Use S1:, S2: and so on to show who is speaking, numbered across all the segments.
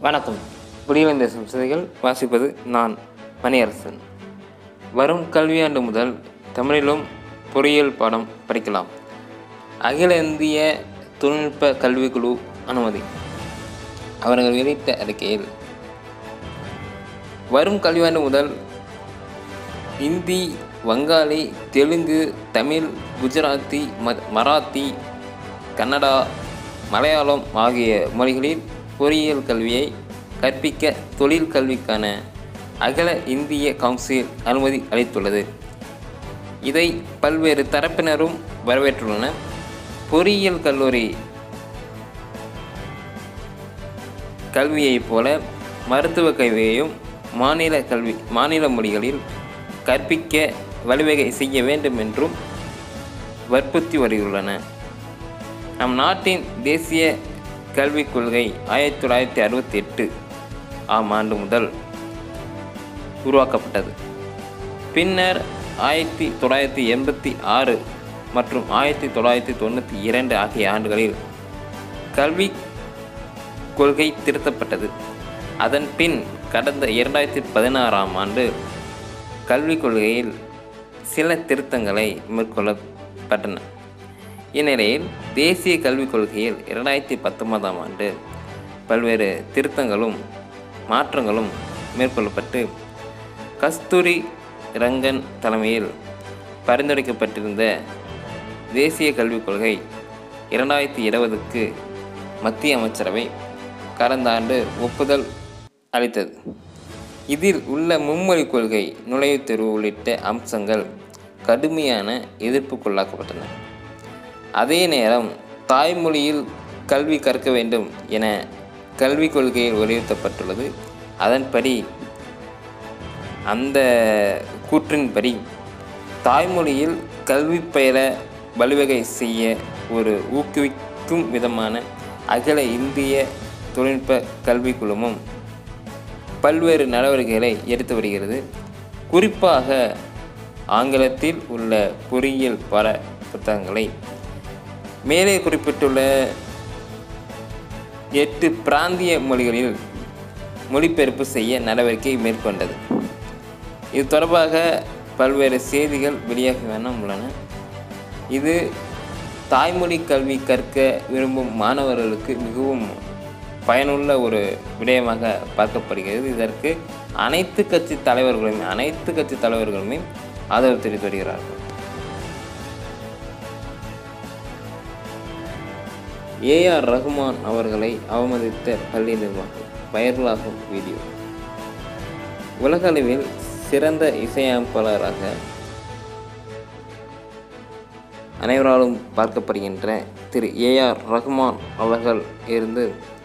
S1: வணக்கம் புலிவந்த செய்திகள் வாசிப்பது நான் மணியரசன் வரும் கல்வியாண்டு முதல் தமிழிலும் பொறியியல் பாடம் படிக்கலாம் அகில இந்திய தொழில்நுட்ப கல்விக்குழு அனுமதி அவர்கள் வெளியிட்ட அறிக்கையில் வரும் கல்வியாண்டு முதல் இந்தி வங்காளி தெலுங்கு தமிழ் குஜராத்தி ம மராத்தி கன்னடா மலையாளம் ஆகிய மொழிகளில் பொறியியல் கல்வியை கற்பிக்க தொழில் கல்விக்கான அகில இந்திய கவுன்சில் அனுமதி அளித்துள்ளது இதை பல்வேறு தரப்பினரும் வரவேற்றுள்ளனர் பொறியியல் கல்லூரி கல்வியைப் போல மருத்துவ கல்வியையும் மாநில கல்வி மாநில மொழிகளில் கற்பிக்க வழிவகை செய்ய வேண்டும் என்றும் வற்புறுத்தி வருகின்றன நம் நாட்டின் தேசிய கல்விக் கொள்கை ஆயிரத்தி தொள்ளாயிரத்தி அறுபத்தி எட்டு ஆம் ஆண்டு முதல் உருவாக்கப்பட்டது பின்னர் ஆயிரத்தி தொள்ளாயிரத்தி எண்பத்தி ஆறு மற்றும் ஆயிரத்தி தொள்ளாயிரத்தி தொண்ணூற்றி இரண்டு ஆகிய ஆண்டுகளில் கல்வி கொள்கை திருத்தப்பட்டது அதன் பின் கடந்த இரண்டாயிரத்தி பதினாறாம் ஆண்டு கல்விக் கொள்கையில் சில திருத்தங்களை மேற்கொள்ளப்பட்டன இந்நிலையில் தேசிய கல்விக் கொள்கையில் இரண்டாயிரத்தி பத்தொன்பதாம் ஆண்டு பல்வேறு திருத்தங்களும் மாற்றங்களும் மேற்கொள்ளப்பட்டு கஸ்தூரி ரங்கன் தலைமையில் பரிந்துரைக்கப்பட்டிருந்த தேசிய கல்விக் கொள்கை இரண்டாயிரத்தி இருபதுக்கு மத்திய அமைச்சரவை கடந்த ஆண்டு ஒப்புதல் அளித்தது இதில் உள்ள மும்மொழி கொள்கை நுழைவுத் தேர்வு உள்ளிட்ட அம்சங்கள் கடுமையான எதிர்ப்புக்குள்ளாக்கப்பட்டன அதே நேரம் தாய்மொழியில் கல்வி கற்க வேண்டும் என கல்விக் கொள்கையில் வலியுறுத்தப்பட்டுள்ளது அதன்படி அந்த கூற்றின்படி தாய்மொழியில் கல்வி பயில வழிவகை செய்ய ஒரு ஊக்குவிக்கும் விதமான அகில இந்திய தொழில்நுட்ப கல்விக் குழுமம் பல்வேறு நடவடிக்கைகளை எடுத்து வருகிறது குறிப்பாக ஆங்கிலத்தில் உள்ள பொறியியல் பாட புத்தகங்களை மேலே குறிப்பிட்டுள்ள எட்டு பிராந்திய மொழிகளில் மொழிபெயர்ப்பு செய்ய நடவடிக்கை மேற்கொண்டது இது தொடர்பாக பல்வேறு செய்திகள் வெளியாகி வேணாம் உள்ளன இது தாய்மொழி கல்வி கற்க விரும்பும் மாணவர்களுக்கு மிகவும் பயனுள்ள ஒரு விடயமாக பார்க்கப்படுகிறது இதற்கு அனைத்து கட்சி தலைவர்களுமே அனைத்து கட்சி தலைவர்களுமே ஆதரவு தெரிவித்து வருகிறார்கள் ஏஆர் ரஹ்மான் அவர்களை அவமதித்த பள்ளி நிர்வாகம் வைரலாகும் வீடியோ உலகளவில் சிறந்த இசையமைப்பாளராக அனைவராலும் பார்க்கப்படுகின்ற திரு ஏஆர் ரஹ்மான் அவர்கள் இருந்து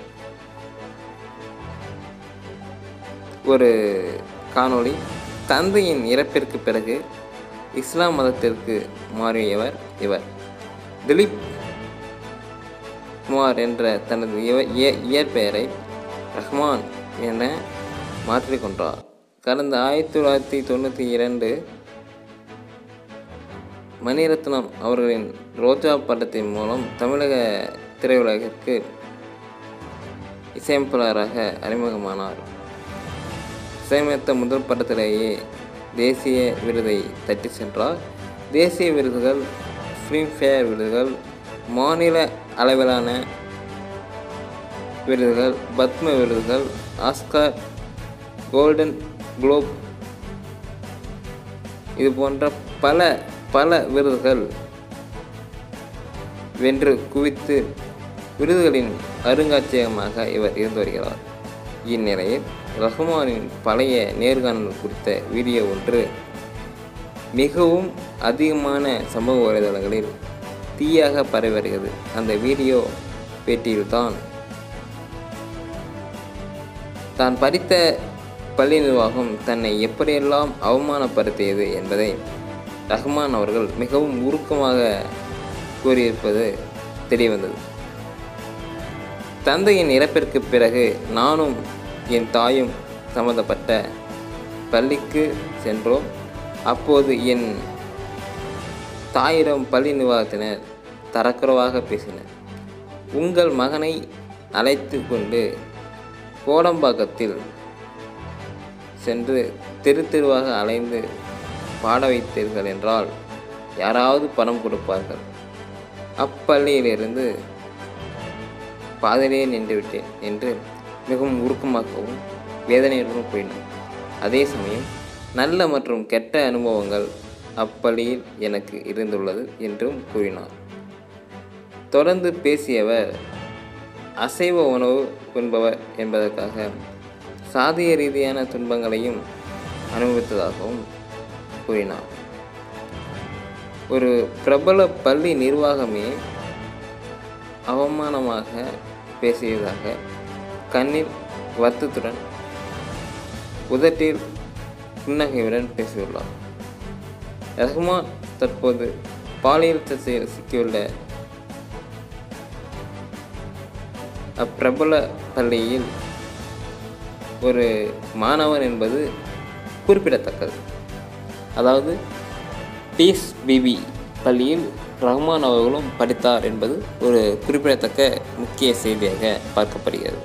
S1: ஒரு காணொளி தந்தையின் இறப்பிற்கு பிறகு இஸ்லாம் மதத்திற்கு மாறியவர் இவர் திலீப் குமார் என்ற தனது இவ- இய- இயற்பெயரை ரஹ்மான் என மாற்றிக்கொண்டார் கடந்த ஆயிரத்தி தொள்ளாயிரத்தி தொண்ணூற்றி இரண்டு மணிரத்னம் அவர்களின் ரோஜா படத்தின் மூலம் தமிழக திரையுலகிற்கு இசையமைப்பாளராக அறிமுகமானார் இசையமைத்த முதல் படத்திலேயே தேசிய விருதை தட்டி சென்றார் தேசிய விருதுகள் ஃபிலிம்ஃபேர் விருதுகள் மாநில அளவிலான விருதுகள் பத்ம விருதுகள் ஆஸ்கார் கோல்டன் குளோப் இது போன்ற பல பல விருதுகள் வென்று குவித்து விருதுகளின் அருங்காட்சியகமாக இவர் இருந்து வருகிறார் இந்நிலையில் ரஹ்மானின் பழைய நேர்காணல் குறித்த வீடியோ ஒன்று மிகவும் அதிகமான சமூக வலைதளங்களில் தீயாக பரவி வருகிறது அந்த வீடியோ பேட்டியில்தான் தான் படித்த பள்ளி நிர்வாகம் தன்னை எப்படியெல்லாம் அவமானப்படுத்தியது என்பதை ரஹ்மான் அவர்கள் மிகவும் உருக்கமாக கூறியிருப்பது தெரியவந்தது தந்தையின் இறப்பிற்கு பிறகு நானும் என் தாயும் சம்பந்தப்பட்ட பள்ளிக்கு சென்றோம் அப்போது என் தாயிடம் பள்ளி நிர்வாகத்தினர் தரக்குறைவாக பேசினர் உங்கள் மகனை அழைத்து கொண்டு கோடம்பாக்கத்தில் சென்று தெரு தெருவாக அலைந்து பாட வைத்தீர்கள் என்றால் யாராவது பணம் கொடுப்பார்கள் அப்பள்ளியிலிருந்து பாதிலேயே நின்று விட்டேன் என்று மிகவும் உருக்கமாகவும் வேதனையுடனும் கூறினார் அதே சமயம் நல்ல மற்றும் கெட்ட அனுபவங்கள் அப்பள்ளியில் எனக்கு இருந்துள்ளது என்றும் கூறினார் தொடர்ந்து பேசியவர் அசைவ உணவு உண்பவர் என்பதற்காக சாதிய ரீதியான துன்பங்களையும் அனுபவித்ததாகவும் கூறினார் ஒரு பிரபல பள்ளி நிர்வாகமே அவமானமாக பேசியதாக கண்ணில் வருத்தத்துடன் உதட்டில் புன்னகையுடன் பேசியுள்ளார் ரஹ்மான் தற்போது பாலியல் சர்ச்சையில் சிக்கியுள்ள அப்பிரபல பள்ளியில் ஒரு மாணவன் என்பது குறிப்பிடத்தக்கது அதாவது பீஸ் பிபி பள்ளியில் ரஹ்மான் அவர்களும் படித்தார் என்பது ஒரு குறிப்பிடத்தக்க முக்கிய செய்தியாக பார்க்கப்படுகிறது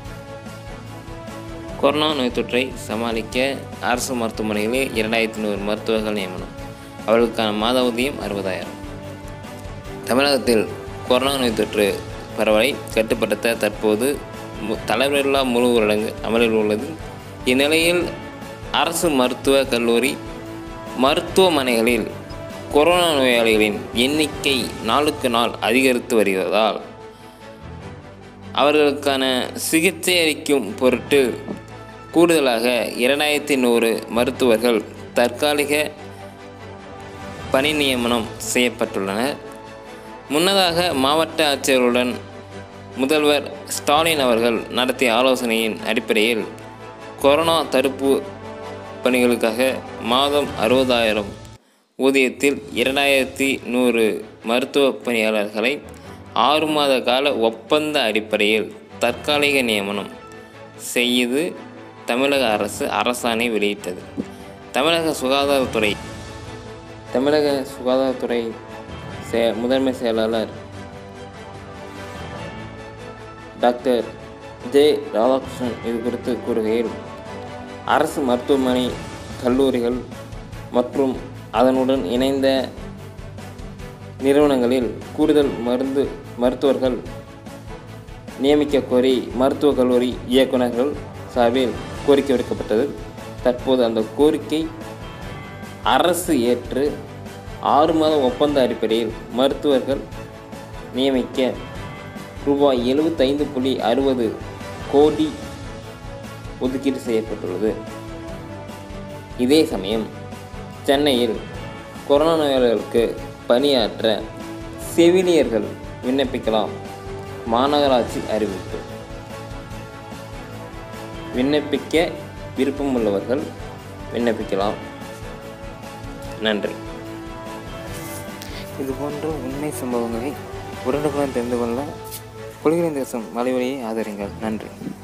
S1: கொரோனா நோய் தொற்றை சமாளிக்க அரசு மருத்துவமனைகளில் இரண்டாயிரத்தி நூறு மருத்துவர்கள் நியமனம் அவர்களுக்கான மாத ஊதியம் அறுபதாயிரம் தமிழகத்தில் கொரோனா நோய் தொற்று பரவலை கட்டுப்படுத்த தற்போது மு- தளர்வில்லா முழு ஊரடங்கு அமலில் உள்ளது இந்நிலையில் அரசு மருத்துவக் கல்லூரி மருத்துவமனைகளில் கொரோனா நோயாளிகளின் எண்ணிக்கை நாளுக்கு நாள் அதிகரித்து வருவதால் அவர்களுக்கான சிகிச்சை அளிக்கும் பொருட்டு கூடுதலாக இரண்டாயிரத்தி நூறு மருத்துவர்கள் தற்காலிக பணி நியமனம் செய்யப்பட்டுள்ளனர் முன்னதாக மாவட்ட ஆட்சியர்களுடன் முதல்வர் ஸ்டாலின் அவர்கள் நடத்திய ஆலோசனையின் அடிப்படையில் கொரோனா தடுப்பு பணிகளுக்காக மாதம் அறுபதாயிரம் ஊதியத்தில் இரண்டாயிரத்தி நூறு மருத்துவ பணியாளர்களை ஆறு மாத கால ஒப்பந்த அடிப்படையில் தற்காலிக நியமனம் செய்து தமிழக அரசு அரசாணை வெளியிட்டது தமிழக சுகாதாரத்துறை தமிழக சுகாதாரத்துறை செ முதன்மை செயலாளர் டாக்டர் ஜே ராதாகிருஷ்ணன் இது குறித்து கூறுகையில் அரசு மருத்துவமனை கல்லூரிகள் மற்றும் அதனுடன் இணைந்த நிறுவனங்களில் கூடுதல் மருந்து மருத்துவர்கள் நியமிக்க கோரி மருத்துவக் கல்லூரி இயக்குநர்கள் சார்பில் கோரிக்கை விடுக்கப்பட்டது தற்போது அந்த கோரிக்கை அரசு ஏற்று ஆறு மாத ஒப்பந்த அடிப்படையில் மருத்துவர்கள் நியமிக்க ரூபாய் எழுபத்தைந்து புள்ளி அறுபது கோடி ஒதுக்கீடு செய்யப்பட்டுள்ளது இதே சமயம் சென்னையில் கொரோனா நோயாளிகளுக்கு பணியாற்ற செவிலியர்கள் விண்ணப்பிக்கலாம் மாநகராட்சி அறிவிப்பு விண்ணப்பிக்க விருப்பமுள்ளவர்கள் விண்ணப்பிக்கலாம் நன்றி இது போன்ற உண்மை சம்பவங்களை உடனுக்குடன் தெரிந்து கொள்ள கொள்கிற தேசம் மலைவழியை ஆதரிங்கள் நன்றி